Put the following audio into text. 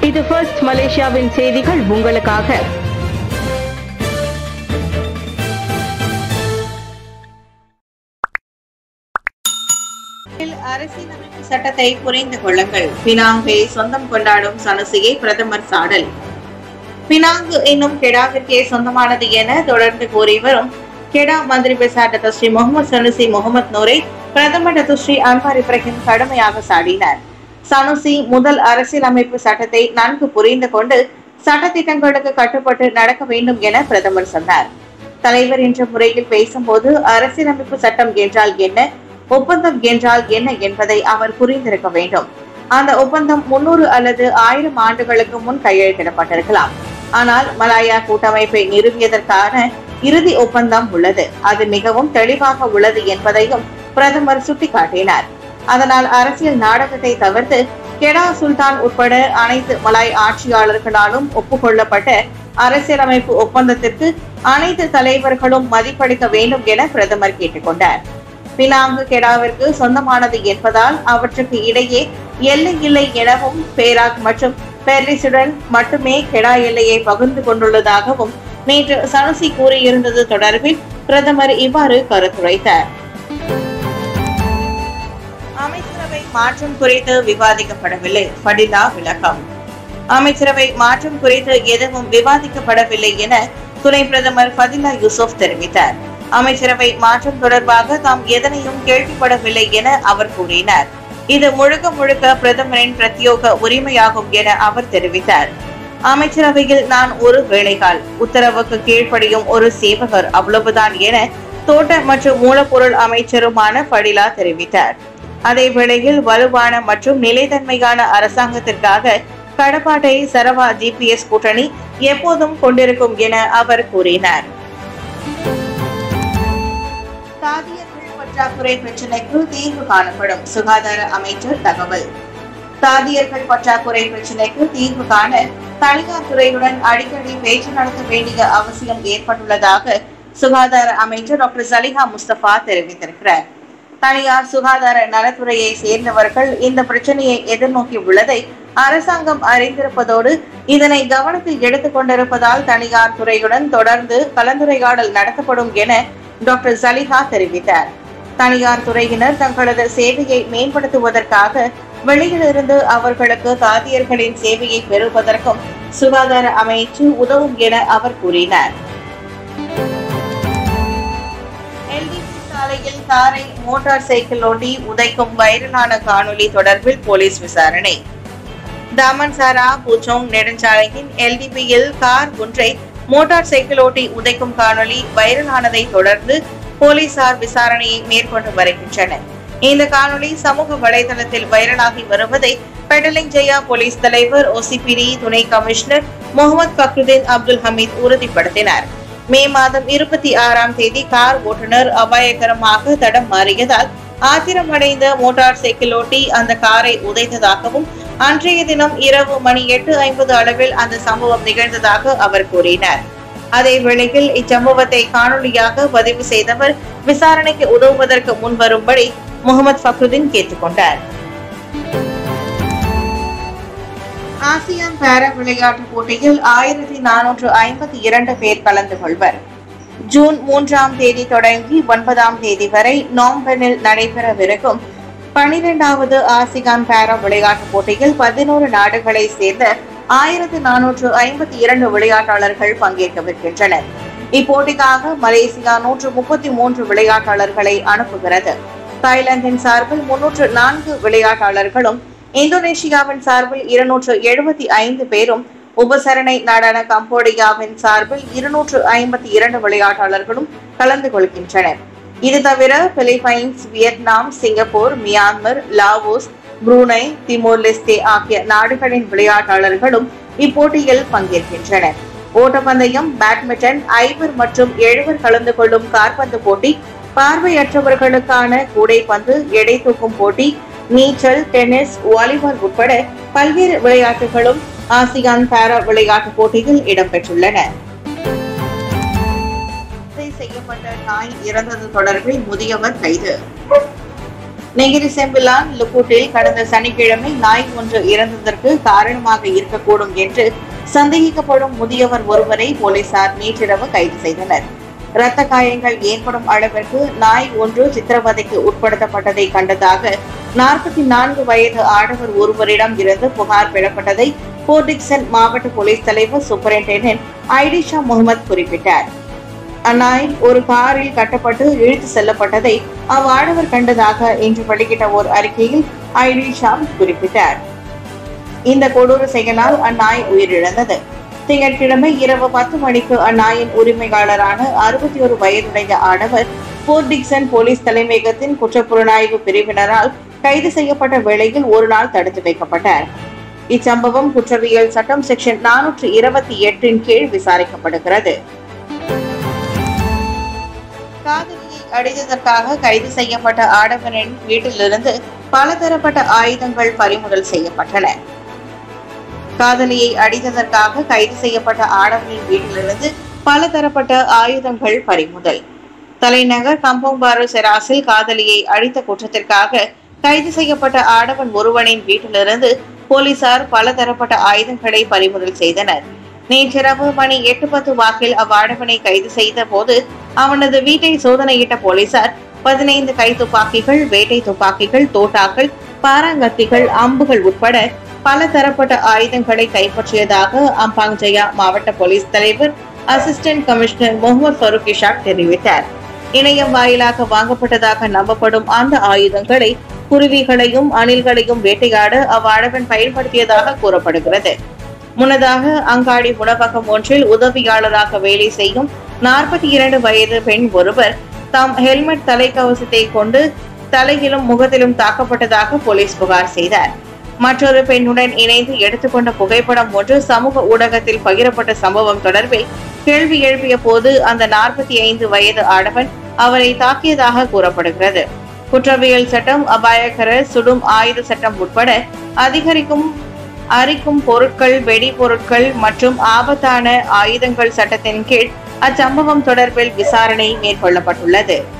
இது ஃபர்ஸ்ட் மலேசியாவின் செய்திகள் உங்களுக்காக அரசியலமைப்பு சட்டத்தை புரிந்து கொள்ளுங்கள் பினாங்கை சொந்தம் கொண்டாடும் சனுசியை பிரதமர் சாடல் பினாங்கு என்னும் கெடாவிற்கே சொந்தமானது என தொடர்ந்து கூறி வரும் கெடா மந்திரி பெசார் Datuk Sri Muhammad Sanusi Muhammad நூரை பிரதமர் டத்து ஸ்ரீ அன்வார் இப்ராஹிம் கடுமையாக சாடினார் சனுசி முதல் அரசியலமைப்பு சட்டத்தை நன்கு புரிந்து கொண்டு சட்டத்திட்டங்களுக்கு கட்டுப்பட்டு நடக்க வேண்டும் என பிரதமர் சொன்னார் தலைவர் என்ற முறையில் பேசும்போது அரசியலமைப்பு சட்டம் என்றால் என்ன ஒப்பந்தம் என்றால் என்ன என்பதை அவர் புரிந்திருக்க வேண்டும் அந்த ஒப்பந்தம் முன்னூறு அல்லது ஆயிரம் ஆண்டுகளுக்கு முன் கையெழுத்திடப்பட்டிருக்கலாம் ஆனால் மலாயா கூட்டமைப்பை நிறுவியதற்கான இறுதி ஒப்பந்தம் உள்ளது அது மிகவும் தெளிவாக உள்ளது என்பதையும் பிரதமர் சுட்டிக்காட்டினார் அதனால் அரசியல் நாடகத்தை தவிர்த்து கெடா சுல்தான் உட்பட அனைத்து மலாய் ஆட்சியாளர்களாலும் ஒப்புக்கொள்ளப்பட்ட அரசியலமைப்பு ஒப்பந்தத்திற்கு அனைத்து தலைவர்களும் மதிப்பளிக்க வேண்டும் என பிரதமர் கேட்டுக்கொண்டார் பினாங்கு கெடாவிற்கு சொந்தமானது என்பதால் அவற்றுக்கு இடையே எல்லை இல்லை எனவும் பேராக் மற்றும் பெர்லிசுடன் மட்டுமே கெடா எல்லையை பகிர்ந்து கொண்டுள்ளதாகவும் நேற்று சனுசி கூறியிருந்தது தொடர்பில் பிரதமர் இவ்வாறு கருத்துரைத்தார் அமைச்சரவை மாற்றம் குறித்து விவாதிக்கப்படவில்லை ஃபடிலா விளக்கம் அமைச்சரவை மாற்றம் குறித்து எதுவும் விவாதிக்கப்படவில்லை என துணை பிரதமர் ஃபதிலா யூசுப் தெரிவித்தார் அமைச்சரவை மாற்றம் தொடர்பாக தாம் எதனையும் கேள்விப்படவில்லை என அவர் கூறினார் இது முழுக்க முழுக்க பிரதமரின் பிரத்யோக உரிமையாகும் என அவர் தெரிவித்தார் அமைச்சரவையில் நான் ஒரு வேலைகால் உத்தரவுக்கு கீழ்ப்படியும் ஒரு சேவகர் அவ்வளவுதான் என தோட்ட மற்றும் மூலப்பொருள் அமைச்சருமான ஃபடிலா தெரிவித்தார் அதே வேளையில் வலுவான மற்றும் நிலைத்தன்மையான அரசாங்கத்திற்காக கடப்பாட்டை சரவா ஜிபிஎஸ் கூட்டணி எப்போதும் கொண்டிருக்கும் என அவர் கூறினார் தாதியர்கள் பற்றாக்குறை பிரச்சினைக்கு தீர்வு காணப்படும் சுகாதார அமைச்சர் தகவல் தாதியர்கள் பற்றாக்குறை பிரச்சினைக்கு தீர்வு காண தனியார் துறையுடன் அடிக்கடி பேச்சு நடத்த வேண்டிய அவசியம் ஏற்பட்டுள்ளதாக சுகாதார அமைச்சர் டாக்டர் சலிஹா முஸ்தபா தெரிவித்திருக்கிறார் தனியார் சுகாதார நலத்துறையை சேர்ந்தவர்கள் இந்த பிரச்சனையை எதிர்நோக்கி உள்ளதை அரசாங்கம் அறிந்திருப்பதோடு இதனை கவனத்தில் எடுத்துக் கொண்டிருப்பதால் தனியார் துறையுடன் தொடர்ந்து கலந்துரையாடல் நடத்தப்படும் என டாக்டர் சலிஹா தெரிவித்தார் தனியார் துறையினர் தங்களது சேவையை மேம்படுத்துவதற்காக வெளியிலிருந்து அவர்களுக்கு தாதியர்களின் சேவையை பெறுவதற்கும் சுகாதார அமைச்சு உதவும் என அவர் கூறினார் LDC சாலையில் காரை மோட்டார் சைக்கிள் ஓட்டி உதைக்கும் வைரலான காணொளி தொடர்பில் போலீஸ் விசாரணை தாமன்சாரா பூச்சோங் நெடுஞ்சாலையின் எல்டிபியில் கார் ஒன்றை மோட்டார் சைக்கிள் ஓட்டி உதைக்கும் காணொளி வைரலானதை தொடர்ந்து போலீசார் விசாரணையை மேற்கொண்டு வருகின்றனர் இந்த காணொளி சமூக வலைதளத்தில் வைரலாகி வருவதை பெடலிங் ஜெயா போலீஸ் தலைவர் ஓசிபிடி துணை commissioner Muhammad Fakhruddin Abdul Hamid உறுதிப்படுத்தினார் மே மாதம் இருபத்தி ஆறாம் தேதி கார் ஓட்டுநர் அபாயகரமாக தடம் மாறியதால் ஆத்திரமடைந்த மோட்டார் சைக்கிள் ஓட்டி அந்த காரை உதைத்ததாகவும் அன்றைய தினம் இரவு மணி எட்டு ஐம்பது அளவில் அந்த சம்பவம் நிகழ்ந்ததாக அவர் கூறினார் அதே வேளையில் இச்சம்பவத்தை காணொலியாக பதிவு செய்தவர் விசாரணைக்கு உதவுவதற்கு முன்வரும்படி முகமது ஃபக்ருதீன் கேட்டுக்கொண்டார் ஆசியான் பாரா விளையாட்டுப் போட்டியில் ஆயிரத்தி நானூற்று ஐம்பத்தி இரண்டு பேர் கலந்து கொள்வர் ஜூன் மூன்றாம் தேதி தொடங்கி ஒன்பதாம் தேதி வரை நாம்பனில் நடைபெறவிருக்கும் பனிரெண்டாவது ஆசியான் பாரா விளையாட்டுப் போட்டியில் பதினோரு நாடுகளை சேர்ந்த ஆயிரத்து நானூற்று ஐம்பத்தி இரண்டு விளையாட்டாளர்கள் பங்கேற்கவிருக்கின்றனர் இப்போட்டிக்காக மலேசியா நூற்று முப்பத்தி மூன்று விளையாட்டாளர்களை அனுப்புகிறது தாய்லாந்தின் சார்பில் முன்னூற்று நான்கு விளையாட்டாளர்களும் இந்தோனேஷியாவின் சார்பில் இருநூற்று எழுபத்தி ஐந்து பேரும் உபசரணை நாடான கம்போடியாவின் சார்பில் இருநூற்று ஐம்பத்தி இரண்டு விளையாட்டாளர்களும் கலந்து கொள்கின்றனர் இது தவிர Philippines Vietnam Singapore Myanmar Laos Brunei Timor Leste ஆகிய நாடுகளின் விளையாட்டாளர்களும் இப்போட்டியில் பங்கேற்கின்றனர் ஓட்டப்பந்தயம் பேட்மிண்டன் ஐவர் மற்றும் எழுவர் கலந்து கொள்ளும் காற்பந்து போட்டி பார்வையற்றவர்களுக்கான கூடைப்பந்து எடை தூக்கும் போட்டி நீச்சல் டென்னிஸ் வாலிபால் உட்பட பல்வேறு விளையாட்டுகளும் ஆசியான் பாரா விளையாட்டுப் போட்டியில் இடம்பெற்றுள்ளன கொலை செய்யப்பட்ட நாய் இறந்தது தொடர்பில் முதியவர் கைது நெகிரி செம்பிலான் லுக்கூட்டில் கடந்த சனிக்கிழமை நாய் ஒன்று இறந்ததற்கு காரணமாக இருக்கக்கூடும் என்று சந்தேகிக்கப்படும் முதியவர் ஒருவரை போலீசார் நேற்றிரவு கைது செய்தனர் இரத்த காயங்கள் ஏற்படும் அளவிற்கு நாய் ஒன்று சித்திரவதைக்கு உட்படுத்தப்பட்டதை கண்டதாக நாற்பத்தி நான்கு வயது ஆடவர் ஒருவரிடம் இருந்து புகார் பெறப்பட்டதை போர்டிக்சன் மாவட்ட போலீஸ் தலைவர் சூப்பரிண்டென்டென்ட் ஐடிஷா முகமது குறிப்பிட்டார் அந்நாய் ஒரு காரில் கட்டப்பட்டு இழுத்து செல்லப்பட்டதை அவ்வாடவர் கண்டதாக இன்று வெளியிட்ட ஓர் அறிக்கையில் ஐடிஷா குறிப்பிட்டார் இந்த கொடூர செயலால் அந்நாய் உயிரிழந்தது திங்கட்கிழமை இரவு பத்து மணிக்கு அந்நாயின் உரிமையாளரான அறுபத்தி ஒரு வயதுடைய ஆடவர் போர்ட் டிக்சன் போலீஸ் தலைமையகத்தின் குற்றப்புலனாய்வு பிரிவினரால் கைது செய்யப்பட்ட வேளையில் ஒரு நாள் தடுத்து வைக்கப்பட்டார் இச்சம்பவம் குற்றவியல் சட்டம் செக்ஷன் நானூற்று இருபத்தி எட்டின் கீழ் விசாரிக்கப்படுகிறது காதலியை அடித்ததற்காக கைது செய்யப்பட்ட ஆடவரின் வீட்டிலிருந்து பலதரப்பட்ட ஆயுதங்கள் பறிமுதல் செய்யப்பட்டன காதலியை அடித்ததற்காக கைது செய்யப்பட்ட ஆடவரின் வீட்டிலிருந்து பலதரப்பட்ட ஆயுதங்கள் பறிமுதல் தலைநகர் கம்பம்பாரு செராசில் காதலியை அடித்த குற்றத்திற்காக கைது செய்யப்பட்ட ஆடவன் ஒருவனின் வீட்டிலிருந்து போலீசார் பலதரப்பட்ட ஆயுதங்களை பறிமுதல் செய்தனர் நேற்றிரவு மணி எட்டு பத்து வாக்கில் அவ்வாடவனை கைது செய்த போது அவனது வீட்டை சோதனையிட்ட போலீசார் பதினைந்து கை துப்பாக்கிகள் வேட்டை துப்பாக்கிகள் தோட்டாக்கள் பாராங்கத்திகள் அம்புகள் உட்பட பல தரப்பட்ட ஆயுதங்களை கைப்பற்றியதாக அம்பாங் ஜெயா மாவட்ட போலீஸ் தலைவர் assistant commissioner Muhammad Farouk Ishak தெரிவித்தார் இணையம் வாயிலாக வாங்கப்பட்டதாக நம்பப்படும் அந்த ஆயுதங்களை குருவிகளையும் அணில்களையும் வேட்டையாட அவ்வாடவன் பயன்படுத்தியதாக கூறப்படுகிறது முன்னதாக அங்காடி உணவகம் ஒன்றில் உதவியாளராக வேலை செய்யும் நாற்பத்தி இரண்டு வயது பெண் ஒருவர் தாம் ஹெல்மெட் தலைக்கவசத்தை கொண்டு தலையிலும் முகத்திலும் தாக்கப்பட்டதாக போலீஸ் புகார் செய்தார் மற்றொரு பெண்ணுடன் இணைந்து எடுத்துக்கொண்ட புகைப்படம் ஒன்று சமூக ஊடகத்தில் பகிரப்பட்ட சம்பவம் தொடர்பில் கேள்வி எழுப்பிய போது அந்த நாற்பத்தி ஐந்து வயது ஆடவன் அவரை தாக்கியதாக கூறப்படுகிறது குற்றவியல் சட்டம் அபாயகர சுடும் ஆயுத சட்டம் உட்பட அதிகரிக்கும் அரிக்கும் பொருட்கள் வெடிபொருட்கள் மற்றும் ஆபத்தான ஆயுதங்கள் சட்டத்தின் கீழ் அச்சம்பவம் தொடர்பில் விசாரணை மேற்கொள்ளப்பட்டுள்ளது